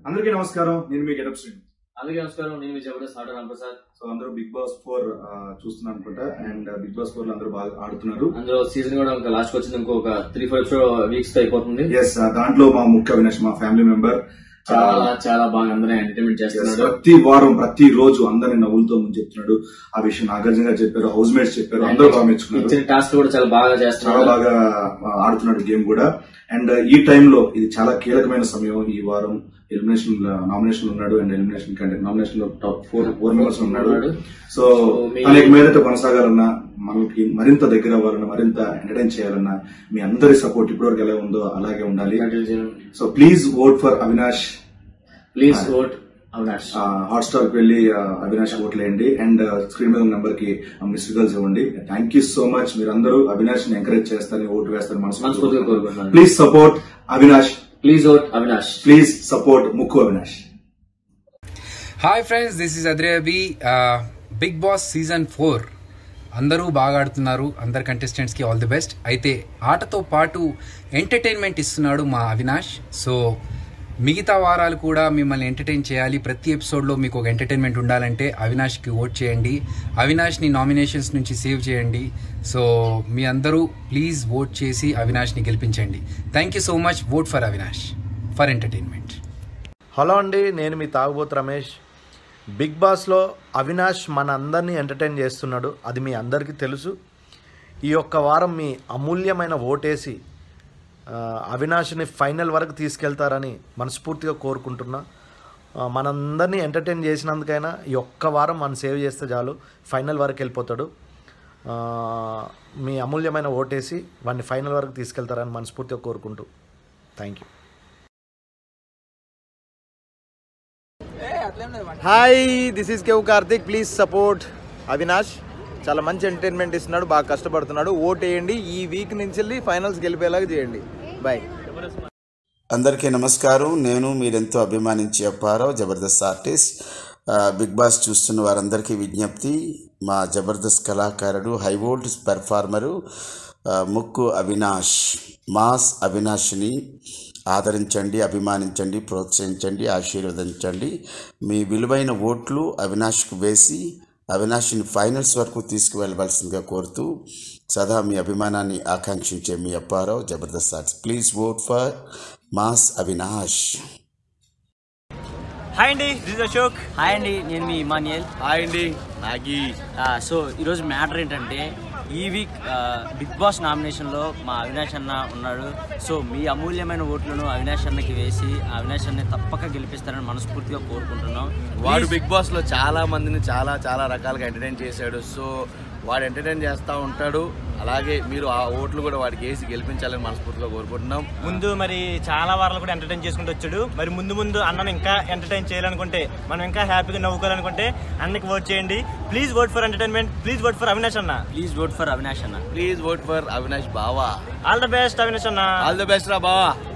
అందరికీ నమస్కారం నేను మీ గెటప్ శ్రీను అందరికీ నమస్కారం నేను మీ జబర్దస్త్ ఆటో రాంప్రసాద్ సో అందరూ బిగ్ బాస్ ఫోర్ చూస్తున్నారు అనుకుంటా అండ్ బిగ్ బాస్ ఫోర్ లో అందరూ బాగా ఆడుతున్నారు అందులో సీజన్ కూడా ఇంకా లాస్ట్ వచ్చింది ఇంకొక త్రీ ఫోర్ వీక్స్ అయిపోతుంది ఎస్ దాంట్లో మా ముఖ్య అవినాష్ మా ఫ్యామిలీ మెంబర్ చాలా చాలా బాగా అందరూ ఎంటర్టైన్మెంట్ చేస్తున్నాడు ప్రతి వారం ప్రతి రోజు అందరిని నవ్వులతో ముందు చెప్తున్నాడు ఆ విషయం నాగార్జున గారు చెప్పారు హౌస్ మేట్స్ చెప్పారు అందరూ బాగా మెచ్చుకున్నారు ఇచ్చిన టాస్క్ కూడా చాలా బాగా చాలా చేస్తున్నాడు బాగా ఆ, ఆడుతున్నాడు గేమ్ కూడా అండ్ ఈ టైంలో ఇది చాలా కీలకమైన సమయం ఈ వారం ఎలిమినేషన్ నామినేషన్ ఉన్నాడు అండ్ ఎలిమినేషన్ కంటే నామినేషన్ లో టాప్ ఫోర్ ఫోర్ మెంబర్స్ ఉన్నాడు సో మీ- తనకి మీదట కొనసాగాలన్నా మనకి మరింత దగ్గర అవ్వాలన్నా మరింత ఎంటర్టైన్ చేయాలన్నా మీ అందరి సపోర్ట్ ఇప్పటివరకు ఎలా ఉందో అలాగే ఉండాలి so please vote for Avinash please vote Avinash Hotstar కి వెళ్ళి ఆ, అవినాష్ ఓట్లు వేయండి అండ్ స్క్రీన్ మీద నెంబర్ కి మిస్డ్ కాల్స్ ఇవ్వండి థ్యాంక్ యూ సో మచ్ మీరందరూ అవినాష్ ని ఎంకరేజ్ చేస్తారని ఓటు వేస్తారు మనస్ఫూర్తిగా కోరుకుంటున్నాను. Please support Avinash please vote Avinash please support ముక్కు Avinash hi friends this is అద్రేబి బిగ్ బాస్ సీజన్ ఫోర్ అందరూ బాగా ఆడుతున్నారు అందరు కంటెస్టెంట్స్కి ఆల్ ది బెస్ట్ అయితే ఆటతో పాటు ఎంటర్టైన్మెంట్ ఇస్తున్నాడు మా అవినాష్ సో మిగతా వారాలు కూడా మిమ్మల్ని ఎంటర్టైన్ చేయాలి ప్రతి ఎపిసోడ్లో మీకు ఒక ఎంటర్టైన్మెంట్ ఉండాలంటే అవినాష్కి ఓట్ చేయండి అవినాష్ని నామినేషన్స్ నుంచి సేవ్ చేయండి సో మీ అందరూ ప్లీజ్ ఓట్ చేసి అవినాష్ని గెలిపించండి thank you so much vote for Avinash for entertainment hello అండి నేను మీ తాగుబోతు రమేష్ బిగ్ బాస్లో అవినాష్ మన అందరినీ ఎంటర్టైన్ చేస్తున్నాడు అది మీ అందరికీ తెలుసు ఈ ఒక్క వారం మీ అమూల్యమైన ఓటేసి ఆ, అవినాష్ని ఫైనల్ వరకు తీసుకెళ్తారని మనస్ఫూర్తిగా కోరుకుంటున్నా ఆ, మనందరినీ ఎంటర్టైన్ చేసినందుకైనా ఈ ఒక్క వారం మనం సేవ్ చేస్తే చాలు ఫైనల్ వరకు వెళ్ళిపోతాడు ఆ, మీ అమూల్యమైన ఓటేసి వాడిని ఫైనల్ వరకు తీసుకెళ్తారని మనస్ఫూర్తిగా కోరుకుంటూ thank you hi this is కేవ్ కార్తిక్ ప్లీజ్ సపోర్ట్ అవినాష్ చాలా మంచి ఎంటర్టైన్మెంట్ ఇస్తున్నాడు బాగా కష్టపడుతున్నాడు ఓట్ వేయండి ఈ వీక్ నుంచి వెళ్ళి ఫైనల్స్ గెలిపేలాగా చేయండి బాయ్ అందరికీ నమస్కారం నేను మీరెంతో అభిమానించే అప్పారావు జబర్దస్త్ ఆర్టిస్ట్ ఆ, బిగ్ బాస్ చూస్తున్న వారందరికీ విజ్ఞప్తి మా జబర్దస్త్ కళాకారుడు హై వోల్ట్ పెర్ఫార్మరు ఆ, ముక్కు అవినాష్ మాస్ అవినాష్ని ఆదరించండి అభిమానించండి ప్రోత్సహించండి ఆశీర్వదించండి మీ విలువైన ఓట్లు అవినాష్కు వేసి అవినాష్ని ఫైనల్స్ వరకు తీసుకువెళ్ళవలసిందిగా కోరుతూ సదా మీ అభిమానాన్ని ఆకాంక్షించే మీ Apparao Jabardasth arts please vote for mass Avinash hi అండి దిస్ అశోక్ హాయ్ అండి నేను మీ ఇమానియల్ హాయ్ అండి నాగి ఆ, సో ఈరోజు మ్యాటర్ ఏంటంటే ఈ వీక్ ఆ, బిగ్ బాస్ నామినేషన్లో మా అవినాష్ అన్న ఉన్నాడు సో మీ అమూల్యమైన ఓట్లను అవినాష్ అన్నకి వేసి ఆ అవినాష్ అన్న తప్పక గెలిపిస్తారని మనస్ఫూర్తిగా కోరుకుంటున్నాం వాడు బిగ్ బాస్ లో చాలా మందిని చాలా చాలా రకాలుగా ఎంటర్టైన్ చేశాడు సో వాడు ఎంటర్టైన్ చేస్తూ ఉంటాడు అలాగే మీరు ఆ ఓట్లు కూడా వాడికి వేసి గెలిపించాలని మనస్ఫూర్తిగా కోరుకుంటున్నాం ముందు మరి చాలా వారాలు కూడా ఎంటర్టైన్ చేసుకుంటూ వచ్చాడు మరి ముందు ముందు అన్నను ఇంకా ఎంటర్టైన్ చేయాలనుకుంటే మనం ఇంకా హ్యాపీగా నవ్వుకోవాలనుకుంటే అన్నకి ఓట్ చేయండి please vote for entertainment please vote for Avinash అన్న ప్లీజ్ ఓట్ ఫర్ అవినాష్ అన్న ప్లీజ్ ఓట్ ఫర్ అవినాష్ బావా ఆల్ ద బెస్ట్ అవినాష్ అన్న ఆల్ ది బెస్ట్ రా బావా